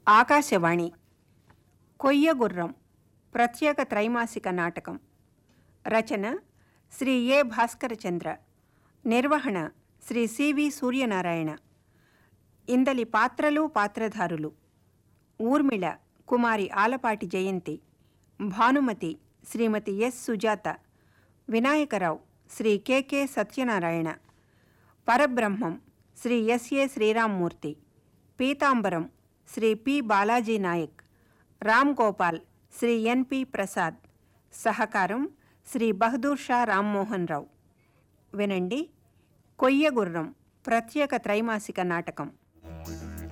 ఆకాశవాణి కొయ్యగుర్రం ప్రత్యేక త్రైమాసిక నాటకం రచన శ్రీ ఏ భాస్కరచంద్ర నిర్వహణ శ్రీ సివి సూర్యనారాయణ ఇందలి పాత్రలు పాత్రధారులు Urmila Kumari Alapati Jayanthi Bhanumathi Srimathi S Sujatha Vinayakarao Sri KK Satyanarayana Parabrahmam Sri SA Sriramamurthy Peethambaram Sri P Balaji Nayak Ram Gopal Sri NP Prasad సహకారం శ్రీ బహదూర్ షా రామ్మోహన్ రావు వినండి కొయ్యగుర్రం ప్రత్యేక త్రైమాసిక నాటకం